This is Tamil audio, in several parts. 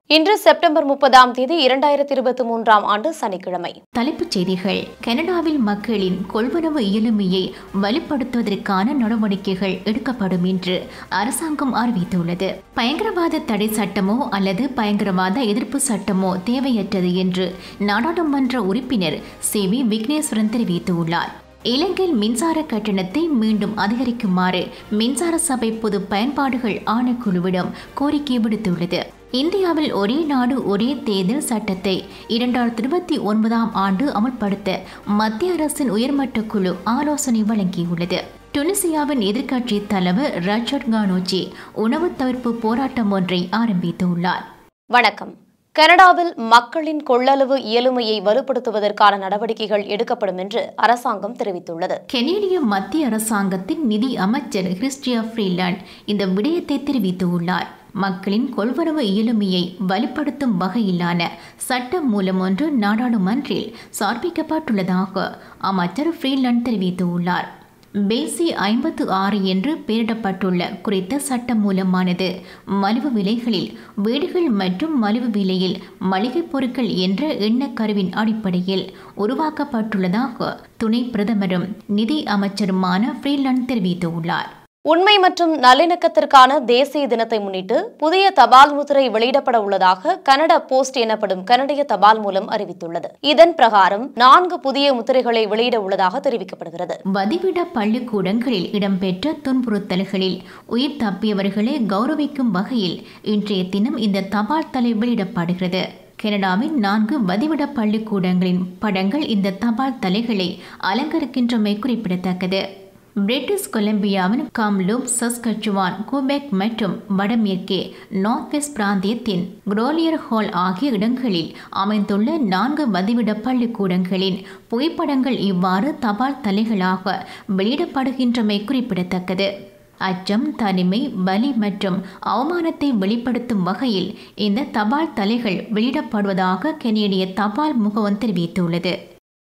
இன்று செப்டம்பர் முப்பதாம் தேதி இரண்டாயிரத்தி இருபத்தி மூன்றாம் ஆண்டு சனிக்கிழமை தலைப்புச் செய்திகள் கனடாவில் மக்களின் கொள்வனவு இயலுமையை வலுப்படுத்துவதற்கான நடவடிக்கைகள் எடுக்கப்படும் என்று அரசாங்கம் அறிவித்துள்ளது பயங்கரவாத தடை சட்டமோ அல்லது பயங்கரவாத எதிர்ப்பு சட்டமோ தேவையற்றது என்று நாடாளுமன்ற உறுப்பினர் சி வி விக்னேஸ்வரன் தெரிவித்துள்ளார் இலங்கையில் மின்சார கட்டணத்தை மீண்டும் அதிகரிக்குமாறு மின்சார சபை பொது பயன்பாடுகள் ஆணைக்குழுவிடம் கோரிக்கை விடுத்துள்ளது இந்தியாவில் ஒரே நாடு ஒரே தேர்தல் சட்டத்தை இரண்டாயிரத்தி இருபத்தி ஒன்பதாம் ஆண்டு அமல்படுத்த மத்திய அரசின் உயர்மட்ட குழு ஆலோசனை வழங்கியுள்ளது டுனிசியாவின் எதிர்க்கட்சி தலைவர் ரஜட் கானோச்சி உணவு தவிர்ப்பு போராட்டம் ஒன்றை ஆரம்பித்துள்ளார் வணக்கம் கனடாவில் மக்களின் கொள்ளளவு இயலுமையை வலுப்படுத்துவதற்கான நடவடிக்கைகள் எடுக்கப்படும் என்று அரசாங்கம் தெரிவித்துள்ளது கெனடிய மத்திய அரசாங்கத்தின் நிதி அமைச்சர் கிறிஸ்டியா ஃப்ரீலாண்ட் இந்த விடயத்தை தெரிவித்துள்ளார் மக்களின் கொள்வனவு இயலுமையை வலுப்படுத்தும் வகையிலான சட்ட மூலம் ஒன்று நாடாளுமன்றில் சமர்ப்பிக்கப்பட்டுள்ளதாக அமைச்சர் ஃப்ரீலாண்ட் தெரிவித்துள்ளார் பேசி ஐம்பத்து ஆறு என்று பெயரிடப்பட்டுள்ள குறித்த சட்ட மூலமானது மலிவு விலைகளில் வீடுகள் மற்றும் மலிவு விலையில் மளிகைப் பொருட்கள் என்ற எண்ணக்கருவின் அடிப்படையில் உருவாக்கப்பட்டுள்ளதாக துணை பிரதமரும் நிதி அமைச்சருமான ஃப்ரீலாண்ட் தெரிவித்துள்ளார் உண்மை மற்றும் நல்லிணக்கத்திற்கான தேசிய தினத்தை முன்னிட்டு புதிய தபால் முத்திரை வெளியிடப்பட உள்ளதாக கனடா போஸ்ட் எனப்படும் கனடிய தபால் மூலம் அறிவித்துள்ளது இதன் பிரகாரம் நான்கு புதிய முத்திரைகளை வெளியிட உள்ளதாக தெரிவிக்கப்படுகிறது வதிவிட பள்ளிக்கூடங்களில் இடம்பெற்ற துன்புறுத்தல்களில் உயிர் தப்பியவர்களை கௌரவிக்கும் வகையில் இன்றைய தினம் இந்த தபால் தலை வெளியிடப்படுகிறது கனடாவின் நான்கு வதிவிட பள்ளிக்கூடங்களின் படங்கள் இந்த தபால் தலைகளை அலங்கரிக்கின்றமை குறிப்பிடத்தக்கது பிரிட்டிஷ் கொலம்பியாவின் காம்லூப் சஸ்கச்சுவான் குபெக் மற்றும் வடமேற்கே நார்த் வெஸ்ட் பிராந்தியத்தின் குரோலியர் ஹால் ஆகிய இடங்களில் அமைந்துள்ள நான்கு வதிவிட பள்ளிக்கூடங்களின் புகைப்படங்கள் இவ்வாறு தபால் தலைகளாக வெளியிடப்படுகின்றமை குறிப்பிடத்தக்கது அச்சம் தனிமை பலி மற்றும் அவமானத்தை வெளிப்படுத்தும் வகையில் இந்த தபால் தலைகள் வெளியிடப்படுவதாக கெனேடிய தபால் முகவன் தெரிவித்துள்ளது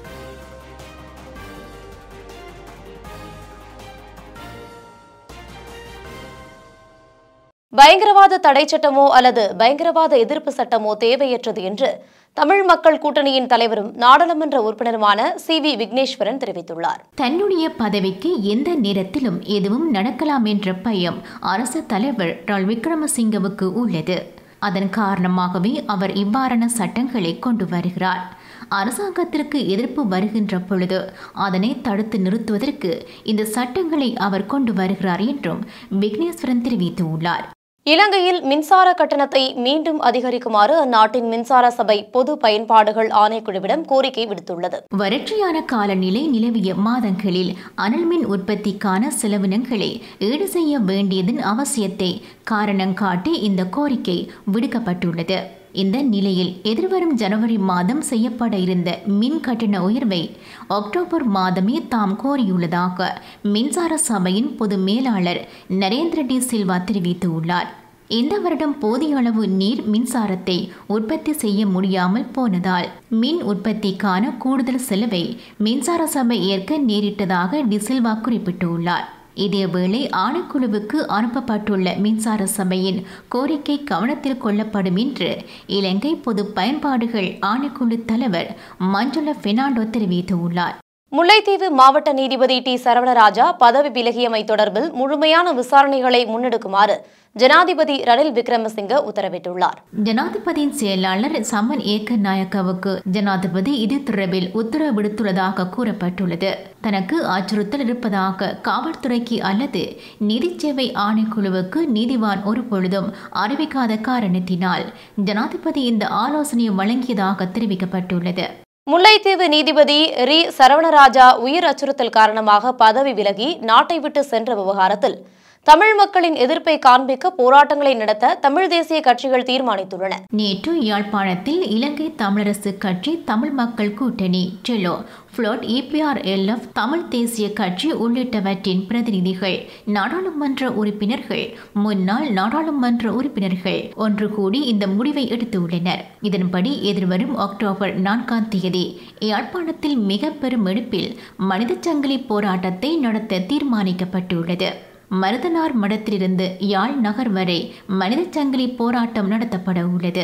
பயங்கரவாத தடை சட்டமோ அல்லது பயங்கரவாத எதிர்ப்பு சட்டமோ தேவையற்றது என்று தமிழ் மக்கள் கூட்டணியின் தலைவரும் நாடாளுமன்ற உறுப்பினருமான சி வி விக்னேஸ்வரன் தெரிவித்துள்ளார் தன்னுடைய பதவிக்கு எந்த நேரத்திலும் எதுவும் நடக்கலாம் என்ற பயம் அரசு தலைவர் ரால் விக்ரமசிங்கவுக்கு உள்ளது அதன் காரணமாகவே அவர் இவ்வாறான சட்டங்களை கொண்டு வருகிறார் அரசாங்கத்திற்கு எதிர்ப்பு வருகின்ற பொழுது அதனை தடுத்து நிறுத்துவதற்கு இந்த சட்டங்களை அவர் கொண்டு வருகிறார் என்றும் விக்னேஸ்வரன் தெரிவித்துள்ளார் இலங்கையில் மின்சார கட்டணத்தை மீண்டும் அதிகரிக்குமாறு அந்நாட்டின் மின்சார சபை பொது பயன்பாடுகள் ஆணைக்குழுவிடம் கோரிக்கை விடுத்துள்ளது வறட்சியான காலநிலை நிலவிய மாதங்களில் அனல் மின் உற்பத்திக்கான செலவினங்களை ஈடு செய்ய வேண்டியதன் அவசியத்தை காரணம் காட்டி இந்த கோரிக்கை விடுக்கப்பட்டுள்ளது இந்த நிலையில் எதிர்வரும் ஜனவரி மாதம் செய்யப்பட இருந்த மின் கட்டண உயர்வை அக்டோபர் மாதமே தாம் கோரியுள்ளதாக மின்சார சபையின் பொது மேலாளர் நரேந்திர டி சில்வா தெரிவித்துள்ளார் இந்த வருடம் போதிய அளவு நீர் மின்சாரத்தை உற்பத்தி செய்ய முடியாமல் போனதால் மின் உற்பத்திக்கான கூடுதல் செலவை மின்சார சபை ஏற்க நேரிட்டதாக டிசில்வா குறிப்பிட்டுள்ளார் இதேவேளை ஆணைக்குழுவுக்கு அனுப்பப்பட்டுள்ள மின்சார சபையின் கோரிக்கை கவனத்தில் கொள்ளப்படும் என்று இலங்கை பொது பயன்பாடுகள் ஆணைக்குழு தலைவர் மஞ்சுள பெர்னாண்டோ தெரிவித்துள்ளார் முல்லைத்தீவு மாவட்ட நீதிபதி டி சரவணராஜா பதவி விலகியமை தொடர்பில் முழுமையான விசாரணைகளை முன்னெடுக்குமாறு ஜனாதிபதி ரணில் விக்ரமசிங்க உத்தரவிட்டுள்ளார் ஜனாதிபதியின் செயலாளர் சமன் ஏக்க நாயக்கவுக்கு ஜனாதிபதி இது தொடர்பில் உத்தரவிடுத்துள்ளதாக கூறப்பட்டுள்ளது தனக்கு அச்சுறுத்தல் இருப்பதாக காவல்துறைக்கு அல்லது நிதிச்சேவை ஆணைக்குழுவுக்கு நீதிவான் ஒரு பொழுதும் அறிவிக்காத காரணத்தினால் ஜனாதிபதி இந்த ஆலோசனையை வழங்கியதாக தெரிவிக்கப்பட்டுள்ளது முல்லைத்தீவு நீதிபதி ரி சரவணராஜா உயிர் அச்சுறுத்தல் காரணமாக பதவி விலகி நாட்டை விட்டு சென்ற விவகாரத்தில் தமிழ் மக்களின் எதிர்ப்பை காண்பிக்க போராட்டங்களை நடத்த தமிழ் தேசிய கட்சிகள் தீர்மானித்துள்ளன நேற்று யாழ்ப்பாணத்தில் இலங்கை தமிழரசு கட்சி தமிழ் மக்கள் கூட்டணி டெலோ புளோட் இபிஆர்எல்எஃப் தமிழ் தேசிய கட்சி உள்ளிட்டவற்றின் பிரதிநிதிகள் நாடாளுமன்ற உறுப்பினர்கள் முன்னாள் நாடாளுமன்ற உறுப்பினர்கள் ஒன்று கூடி இந்த முடிவை எடுத்துள்ளனர் இதன்படி எதிர்வரும் அக்டோபர் நான்காம் தேதி யாழ்ப்பாணத்தில் மிக பெரும் எடுப்பில் மனித சங்கிலி போராட்டத்தை நடத்த தீர்மானிக்கப்பட்டுள்ளது மருதனார் மடத்திலிருந்து யாழ் நகர் வரை மனித சங்கிலி போராட்டம் நடத்தப்பட உள்ளது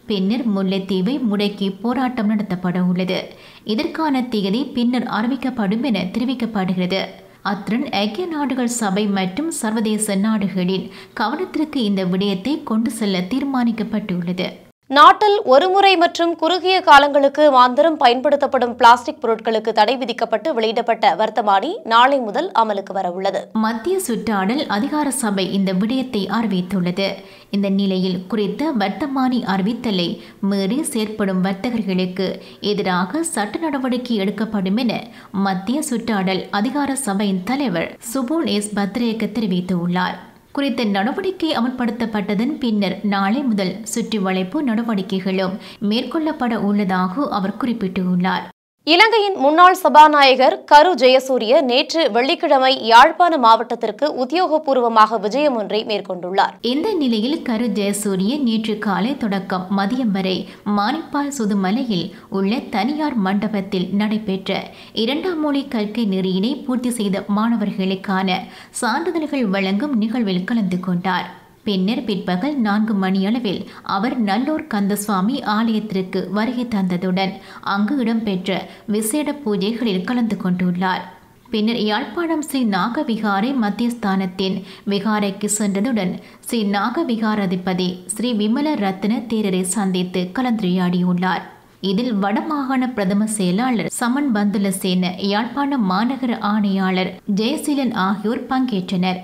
பின்னர் முல்லைத்தீவை முடக்கி போராட்டம் நடத்தப்பட உள்ளது இதற்கான தேதி பின்னர் அறிவிக்கப்படும் என தெரிவிக்கப்படுகிறது அத்துடன் ஐக்கிய நாடுகள் சபை மற்றும் சர்வதேச நாடுகளின் கவனத்திற்கு இந்த விடயத்தை கொண்டு செல்ல தீர்மானிக்கப்பட்டுள்ளது நாட்டில் ஒருமுறை மற்றும் குறுகிய காலங்களுக்கு மாத்திரம் பயன்படுத்தப்படும் பிளாஸ்டிக் பொருட்களுக்கு தடை விதிக்கப்பட்டு வெளியிடப்பட்ட வர்த்தமானி நாளை முதல் அமலுக்கு வரவுள்ளது மத்திய சுற்றாடல் அதிகார சபை இந்த விடயத்தை அறிவித்துள்ளது இந்த நிலையில் குறித்த வர்த்தமானி அறிவித்தலை மீறி செயற்படும் வர்த்தகர்களுக்கு எதிராக சட்ட நடவடிக்கை எடுக்கப்படும் என மத்திய சுற்றாடல் அதிகார சபையின் தலைவர் சுபோன் எஸ் பத்ரேக தெரிவித்துள்ளார் குறித்த நடவடிக்கை அமல்படுத்தப்பட்டதன் பின்னர் நாளை முதல் சுற்றி வளைப்பு நடவடிக்கைகளும் மேற்கொள்ளப்பட உள்ளதாக அவர் குறிப்பிட்டுள்ளார் இலங்கையின் முன்னாள் சபாநாயகர் கரு ஜெயசூரிய நேற்று வெள்ளிக்கிழமை யாழ்ப்பாண மாவட்டத்திற்கு உத்தியோகபூர்வமாக விஜயம் ஒன்றை மேற்கொண்டுள்ளார் இந்த நிலையில் கரு ஜெயசூரிய நேற்று காலை தொடக்கம் மதியம் வரை மானிப்பால் சுதுமலையில் உள்ள தனியார் மண்டபத்தில் நடைபெற்ற இரண்டாம் மொழி கல்கை நெறியினை பூர்த்தி செய்த மாணவர்களுக்கான சான்றிதழ்கள் வழங்கும் நிகழ்வில் கலந்து கொண்டார் பின்னர் பிற்பகல் நான்கு மணியளவில் அவர் நல்லூர் கந்தசுவாமி ஆலயத்திற்கு வருகை தந்ததுடன் அங்கு இடம்பெற்ற விசேட பூஜைகளில் கலந்து கொண்டுள்ளார் பின்னர் யாழ்ப்பாணம் ஸ்ரீ நாகவிகாரை மத்தியஸ்தானத்தின் விகாரைக்கு சென்றதுடன் ஸ்ரீ நாகவிகாராதிபதி ஸ்ரீ விமல ரத்ன தேரரை சந்தித்து கலந்துரையாடியுள்ளார் இதில் வடமாகாண பிரதம செயலாளர் சமன் பந்துலசேன யாழ்ப்பாணம் மாநகர ஆணையாளர் ஜெயசீலன் ஆகியோர் பங்கேற்றனர்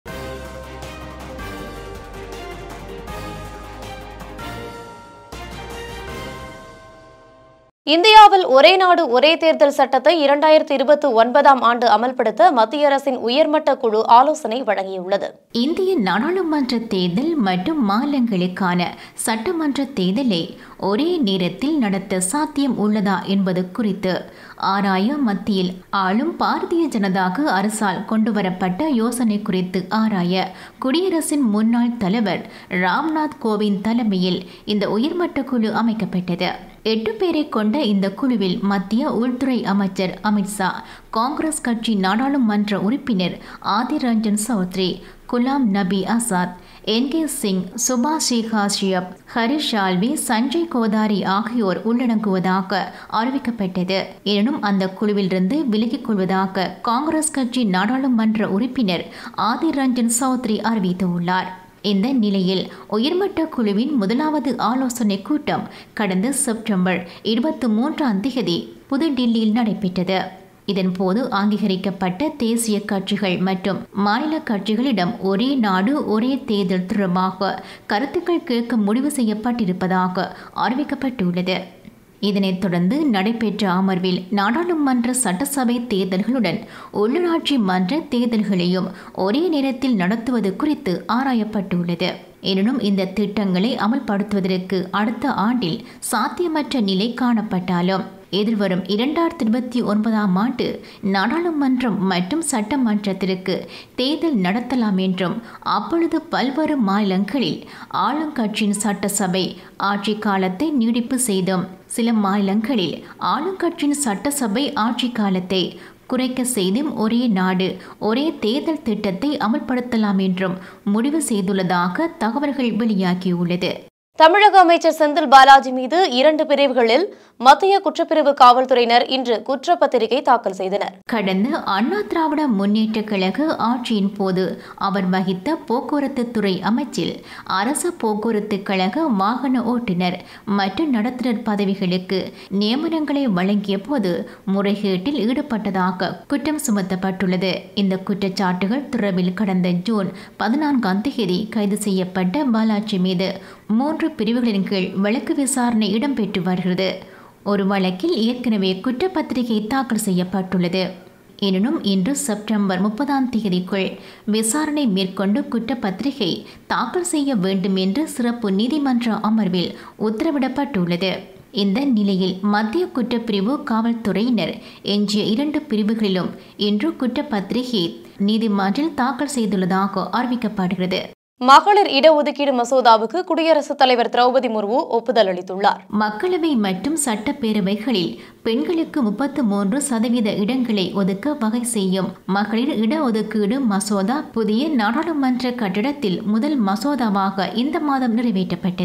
இந்தியாவில் ஒரே நாடு ஒரே தேர்தல் சட்டத்தை இரண்டாயிரத்தி இருபத்தி ஒன்பதாம் ஆண்டு அமல்படுத்த மத்திய அரசின் உயர்மட்ட குழு ஆலோசனை வழங்கியுள்ளது இந்திய நாடாளுமன்ற தேர்தல் மற்றும் மாநிலங்களுக்கான சட்டமன்ற தேர்தலை ஒரே நேரத்தில் நடத்த சாத்தியம் உள்ளதா என்பது குறித்து ஆராய மத்தியில் ஆளும் பாரதிய ஜனதாக அரசால் கொண்டுவரப்பட்ட யோசனை குறித்து ஆராய குடியரசின் முன்னாள் தலைவர் ராம்நாத் கோவிந்த் தலைமையில் இந்த உயர்மட்ட குழு அமைக்கப்பட்டது எட்டு பேரை கொண்ட இந்த குழுவில் மத்திய உள்துறை அமைச்சர் அமித்ஷா காங்கிரஸ் கட்சி நாடாளுமன்ற உறுப்பினர் ஆதிர் ரஞ்சன் சௌத்ரி குலாம் நபி ஆசாத் என் கே சிங் சுபாஷ் காஷ்யப் ஹரிஷ் சால்வி சஞ்சய் கோதாரி ஆகியோர் உள்ளடங்குவதாக அறிவிக்கப்பட்டது எனினும் அந்த குழுவிலிருந்து விலகிக் கொள்வதாக காங்கிரஸ் கட்சி நாடாளுமன்ற உறுப்பினர் ஆதிர் ரஞ்சன் சௌத்ரி அறிவித்துள்ளார் இந்த நிலையில் உயர்மட்ட குழுவின் முதலாவது ஆலோசனை கூட்டம் கடந்த செப்டம்பர் இருபத்தி மூன்றாம் தேதி புதுடில்லியில் நடைபெற்றது இதன்போது அங்கீகரிக்கப்பட்ட தேசிய கட்சிகள் மற்றும் மாநில கட்சிகளிடம் ஒரே நாடு ஒரே தேர்தல் தொடர்பாக கருத்துக்கள் கேட்க முடிவு செய்யப்பட்டிருப்பதாக அறிவிக்கப்பட்டுள்ளது இதனைத் தொடர்ந்து நடைபெற்ற அமர்வில் நாடாளுமன்ற சட்டசபை தேர்தல்களுடன் உள்ளூராட்சி மன்ற தேர்தல்களையும் ஒரே நேரத்தில் நடத்துவது குறித்து ஆராயப்பட்டுள்ளது எனினும் இந்த திட்டங்களை அமல்படுத்துவதற்கு அடுத்த ஆண்டில் சாத்தியமற்ற நிலை காணப்பட்டாலும் எதிர்வரும் இரண்டாயிரத்தி இருபத்தி ஒன்பதாம் ஆண்டு நாடாளுமன்றம் மற்றும் சட்டமன்றத்திற்கு தேர்தல் நடத்தலாம் என்றும் அப்பொழுது பல்வேறு மாநிலங்களில் ஆளுங்கட்சியின் சட்டசபை ஆட்சி காலத்தை நீடிப்பு செய்தும் சில மாநிலங்களில் ஆளுங்கட்சியின் சட்டசபை ஆட்சி காலத்தை குறைக்க செய்தும் ஒரே நாடு ஒரே தேர்தல் திட்டத்தை அமல்படுத்தலாம் என்றும் முடிவு செய்துள்ளதாக தகவல்கள் வெளியாகியுள்ளது தமிழக அமைச்சர் செந்தில் பாலாஜி மீது இரண்டு பிரிவுகளில் மத்திய குற்றப்பிரிவு காவல்துறையினர் இன்று குற்றப்பத்திரிகை தாக்கல் செய்தனர் கடந்த அண்ணா திராவிட முன்னேற்ற கழக ஆட்சியின் போது அவர் வகித்த போக்குவரத்து துறை அமைச்சில் அரசு போக்குவரத்து கழக வாகன ஓட்டுநர் மற்றும் நடத்துனர் பதவிகளுக்கு நியமனங்களை வழங்கிய போது முறைகேட்டில் ஈடுபட்டதாக குற்றம் சுமத்தப்பட்டுள்ளது இந்த குற்றச்சாட்டுகள் தொடர்பில் கடந்த ஜூன் பதினான்காம் தேதி கைது செய்யப்பட்ட பாலாஜி மீது மூன்று பிரிவுகளின் கீழ் வழக்கு விசாரணை இடம்பெற்று வருகிறது ஒரு வழக்கில் ஏற்கனவே குற்றப்பத்திரிகை தாக்கல் செய்யப்பட்டுள்ளது எனினும் இன்று செப்டம்பர் முப்பதாம் தேதிக்குள் விசாரணை மேற்கொண்டு குற்றப்பத்திரிகை தாக்கல் செய்ய வேண்டும் என்று சிறப்பு நீதிமன்ற அமர்வில் உத்தரவிடப்பட்டுள்ளது இந்த நிலையில் மத்திய குற்றப்பிரிவு காவல்துறையினர் எஞ்சிய இரண்டு பிரிவுகளிலும் இன்று குற்றப்பத்திரிகை நீதிமன்றில் தாக்கல் செய்துள்ளதாக அறிவிக்கப்படுகிறது மகளிர் இடஒதுக்கீடு மசோதாவுக்கு குடியரசுத் தலைவர் திரௌபதி முர்மு ஒப்புதல் அளித்துள்ளார் மக்களவை மற்றும் சட்டப்பேரவைகளில் பெண்களுக்கு முப்பத்து மூன்று சதவீத இடங்களை ஒதுக்க வகை செய்யும் மகளிர் இடஒதுக்கீடு மசோதா புதிய நாடாளுமன்ற கட்டிடத்தில் முதல் மசோதாவாக இந்த மாதம் நிறைவேற்றப்பட்டது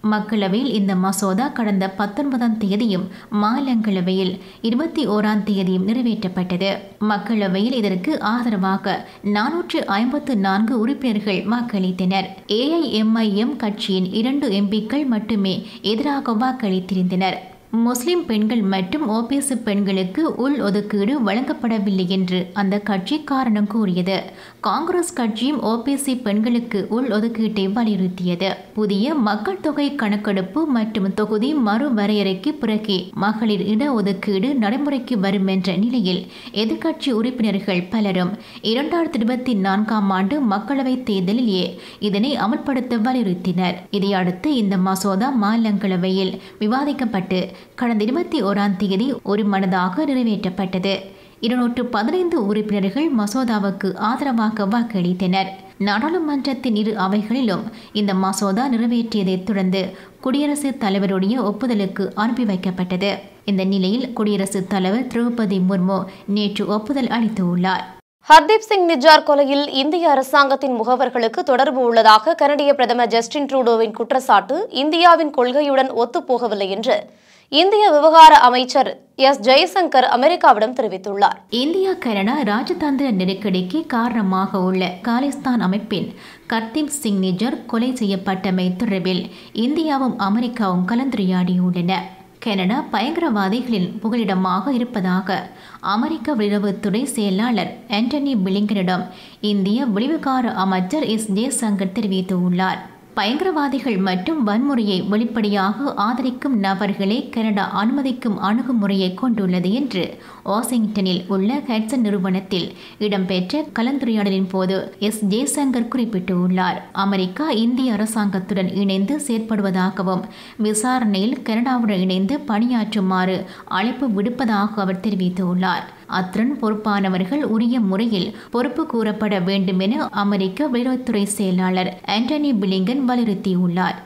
மக்களவையில் இந்த மசோதா கடந்த பத்தொன்பதாம் தேதியும் மாநிலங்களவையில் இருபத்தி ஓராம் தேதியும் நிறைவேற்றப்பட்டது மக்களவையில் இதற்கு ஆதரவாக நானூற்று ஐம்பத்து நான்கு உறுப்பினர்கள் வாக்களித்தனர் ஏஐஎம்ஐஎம் கட்சியின் இரண்டு எம்பிக்கள் மட்டுமே எதிராக வாக்களித்திருந்தனர் முஸ்லிம் பெண்கள் மற்றும் ஓபிஎஸ் பெண்களுக்கு உள் ஒதுக்கீடு வழங்கப்படவில்லை என்று அந்த கட்சி காரணம் கூறியது காங்கிரஸ் கட்சியும் ஓபிஎஸ்சி பெண்களுக்கு உள் ஒதுக்கீட்டை வலியுறுத்தியது புதிய மக்கள் தொகை கணக்கெடுப்பு மற்றும் தொகுதி மறுவரையறைக்கு பிறகே மகளிர் இட ஒதுக்கீடு நடைமுறைக்கு வரும் என்ற நிலையில் எதிர்க்கட்சி உறுப்பினர்கள் பலரும் இரண்டாயிரத்தி இருபத்தி நான்காம் ஆண்டு மக்களவைத் தேர்தலிலேயே இதனை அமல்படுத்த வலியுறுத்தினர் இதையடுத்து இந்த மசோதா மாநிலங்களவையில் விவாதிக்கப்பட்டு கடந்த இருபத்தி ஓராம் தேதி ஒரு மனதாக நிறைவேற்றப்பட்டது இருநூற்று பதினைந்து உறுப்பினர்கள் மசோதாவுக்கு ஆதரவாக வாக்களித்தனர் நாடாளுமன்றத்தின் இரு அவைகளிலும் இந்த மசோதா நிறைவேற்றியதைத் தொடர்ந்து குடியரசுத் தலைவருடைய ஒப்புதலுக்கு அனுப்பி வைக்கப்பட்டது இந்த நிலையில் குடியரசுத் தலைவர் திரௌபதி முர்மு நேற்று ஒப்புதல் அளித்துள்ளார் ஹர்தீப் சிங் நிஜார் கொலையில் இந்திய அரசாங்கத்தின் முகவர்களுக்கு தொடர்பு உள்ளதாக கனடிய பிரதமர் ஜஸ்டின் ட்ரூடோவின் குற்றச்சாட்டு இந்தியாவின் கொள்கையுடன் ஒத்துப்போகவில்லை என்று இந்திய விவகார அமைச்சர் எஸ் ஜெய்சங்கர் அமெரிக்காவிடம் தெரிவித்துள்ளார் இந்தியா கனடா ராஜதந்திர நெருக்கடிக்கு காரணமாக உள்ள காலிஸ்தான் அமைப்பின் கர்தீப் சிங் நிஜர் கொலை செய்யப்பட்டமை தொடர்பில் இந்தியாவும் அமெரிக்காவும் கலந்துரையாடியுள்ளன கனடா பயங்கரவாதிகளின் புகலிடமாக இருப்பதாக அமெரிக்க வெளியுறவுத்துறை செயலாளர் ஆண்டனி பிளிங்கனிடம் இந்திய வெளிவிகார அமைச்சர் எஸ் ஜெய்சங்கர் தெரிவித்துள்ளார் பயங்கரவாதிகள் மற்றும் வன்முறையை வெளிப்படையாக ஆதரிக்கும் நபர்களை கனடா அனுமதிக்கும் அணுகுமுறையை கொண்டுள்ளது என்று வாஷிங்டனில் உள்ள ஹெட்சன் நிறுவனத்தில் இடம்பெற்ற கலந்துரையாடலின் போது எஸ் ஜெய்சங்கர் குறிப்பிட்டுள்ளார் அமெரிக்கா இந்திய அரசாங்கத்துடன் இணைந்து செயற்படுவதாகவும் விசாரணையில் கனடாவுடன் இணைந்து பணியாற்றுமாறு அழைப்பு விடுப்பதாக அவர் தெரிவித்துள்ளார் அத்துடன் பொறுப்பானவர்கள் உரிய முறையில் பொறுப்பு கூறப்பட வேண்டும் என அமெரிக்க வெளியுறவுத்துறை செயலாளர் ஆண்டனி பிளிங்கன் வலியுறுத்தியுள்ளார்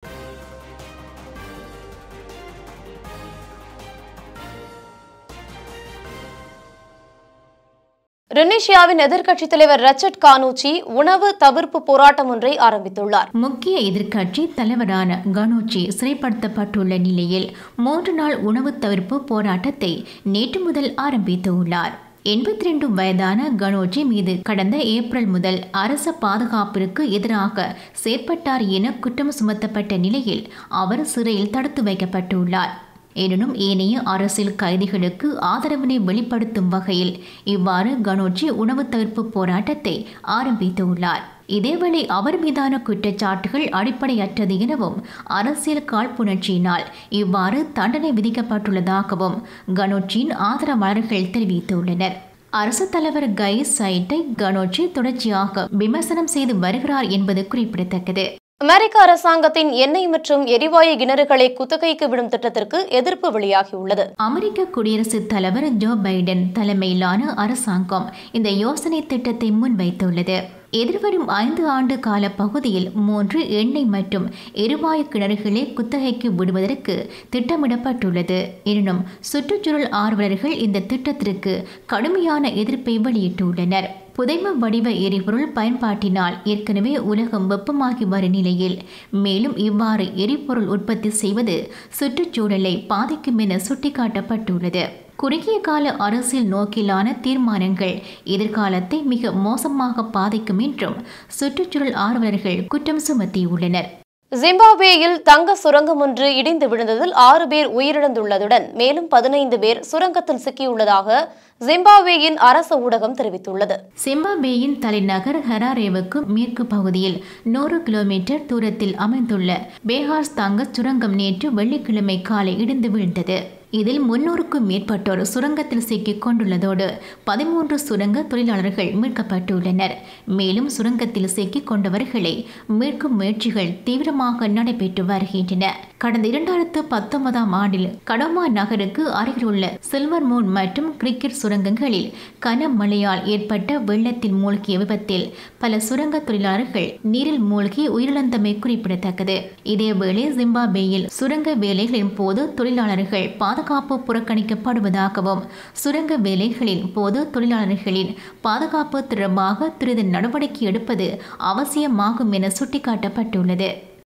ருனீஷியாவின் எதிர்க்கட்சித் தலைவர் ரச்சட் கானூச்சி உணவு தவிர்ப்பு போராட்டம் ஒன்றை ஆரம்பித்துள்ளார் முக்கிய எதிர்க்கட்சி தலைவரான கனோச்சி சிறைப்படுத்தப்பட்டுள்ள நிலையில் மூன்று நாள் உணவு தவிர்ப்பு போராட்டத்தை நேற்று முதல் ஆரம்பித்துள்ளார் எண்பத்தி ரெண்டு வயதான கனோஜி மீது கடந்த ஏப்ரல் முதல் அரச பாதுகாப்பிற்கு எதிராக செயற்பட்டார் என குற்றம் சுமத்தப்பட்ட நிலையில் அவர் சிறையில் தடுத்து வைக்கப்பட்டுள்ளார் எனினும் ஏனைய அரசியல் கைதிகளுக்கு ஆதரவினை வெளிப்படுத்தும் வகையில் இவ்வாறு கனோச்சி உணவு தவிர்ப்பு போராட்டத்தை ஆரம்பித்துள்ளார் இதேவேளை அவர் மீதான குற்றச்சாட்டுகள் அடிப்படையற்றது எனவும் அரசியல் காழ்ப்புணர்ச்சியினால் இவ்வாறு தண்டனை விதிக்கப்பட்டுள்ளதாகவும் கனோச்சியின் ஆதரவாளர்கள் தெரிவித்துள்ளனர் அரசு தலைவர் கை சைட்டை கனோச்சி தொடர்ச்சியாக விமர்சனம் செய்து வருகிறார் என்பது குறிப்பிடத்தக்கது அமெரிக்க அரசாங்கத்தின் எண்ணெய் மற்றும் எரிவாயு கிணறுகளை குத்தகைக்கு விடும் திட்டத்திற்கு எதிர்ப்பு வெளியாகியுள்ளது அமெரிக்க குடியரசுத் தலைவர் ஜோ பைடன் தலைமையிலான அரசாங்கம் இந்த யோசனை திட்டத்தை முன்வைத்துள்ளது எதிர்வரும் ஐந்து ஆண்டு கால பகுதியில் மூன்று எண்ணெய் மற்றும் எரிவாயு கிணறுகளை குத்தகைக்கு விடுவதற்கு திட்டமிடப்பட்டுள்ளது எனினும் சுற்றுச்சூழல் ஆர்வலர்கள் இந்த திட்டத்திற்கு கடுமையான எதிர்ப்பை வெளியிட்டுள்ளனர் புதைம வடிவ எரிபொருள் பயன்பாட்டினால் ஏற்கனவே உலகம் வெப்பமாகி வரும் நிலையில் மேலும் இவ்வாறு எரிபொருள் உற்பத்தி செய்வது சுற்றுச்சூழலை பாதிக்கும் என சுட்டிக்காட்டப்பட்டுள்ளது குறுகிய கால அரசியல் நோக்கிலான தீர்மானங்கள் எதிர்காலத்தை மிக மோசமாக பாதிக்கும் என்றும் சுற்றுச்சூழல் ஆர்வலர்கள் குற்றம் சுமத்தியுள்ளனர் ஜிம்பாப்வேயில் தங்க சுரங்கம் ஒன்று இடிந்து விழுந்ததில் ஆறு பேர் உயிரிழந்துள்ளதுடன் மேலும் பதினைந்து பேர் சுரங்கத்தில் சிக்கியுள்ளதாக ஜிம்பாப்வேயின் அரசு ஊடகம் தெரிவித்துள்ளது சிம்பாபேயின் தலைநகர் ஹராரேவுக்கு மேற்கு பகுதியில் நூறு கிலோமீட்டர் தூரத்தில் அமைந்துள்ள பேஹார்ஸ் தங்க சுரங்கம் நேற்று வெள்ளிக்கிழமை காலை இடிந்து வீழ்ந்தது இதில் முன்னூறுக்கும் மேற்பட்டோர் சுரங்கத்தில் சிக்கிக் கொண்டுள்ளதோடு பதிமூன்று சுரங்க தொழிலாளர்கள் மீட்கப்பட்டுள்ளனர் மேலும் சுரங்கத்தில் சிக்கிக் கொண்டவர்களை மீட்கும் முயற்சிகள் தீவிரமாக நடைபெற்று வருகின்றன கடந்த இரண்டாயிரத்து பத்தொன்பதாம் ஆண்டில் கடோமா நகருக்கு அருகிலுள்ள சில்வர் மூன் மற்றும் கிரிக்கெட் சுரங்கங்களில் கனமழையால் ஏற்பட்ட வெள்ளத்தில் மூழ்கிய விபத்தில் பல சுரங்க தொழிலாளர்கள் நீரில் மூழ்கி உயிரிழந்தமை குறிப்பிடத்தக்கது இதேவேளை ஜிம்பாபேயில் சுரங்க வேலைகளின் போது தொழிலாளர்கள் பாதுகாப்பு புறக்கணிக்கப்படுவதாகவும் சுரங்க வேலைகளின் போது தொழிலாளர்களின் பாதுகாப்பு தொடர்பாக துரித நடவடிக்கை எடுப்பது அவசியமாகும் என சுட்டிக்காட்டப்பட்டுள்ளது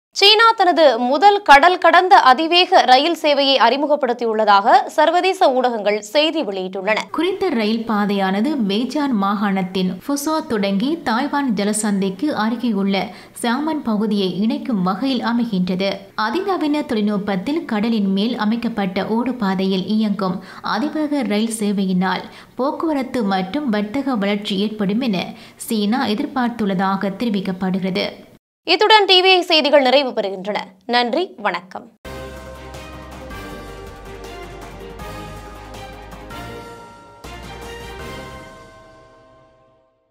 சீனா தனது முதல் கடல் கடந்த அதிவேக ரயில் சேவையை அறிமுகப்படுத்தியுள்ளதாக சர்வதேச ஊடகங்கள் செய்தி வெளியிட்டுள்ளன குறித்த ரயில் பாதையானது பெய்ஜான் மாகாணத்தின் ஃபுசோ தொடங்கி தாய்வான் ஜலசந்தைக்கு அருகேயுள்ள சாமன் பகுதியை இணைக்கும் வகையில் அமைகின்றது அதிநவீன தொழில்நுட்பத்தில் கடலின் மேல் அமைக்கப்பட்ட ஓடுபாதையில் இயங்கும் அதிவேக ரயில் சேவையினால் போக்குவரத்து மற்றும் வர்த்தக வளர்ச்சி ஏற்படும் என சீனா எதிர்பார்த்துள்ளதாக தெரிவிக்கப்படுகிறது இத்துடன் டிவிஐ செய்திகள் நிறைவு பெறுகின்றன நன்றி வணக்கம்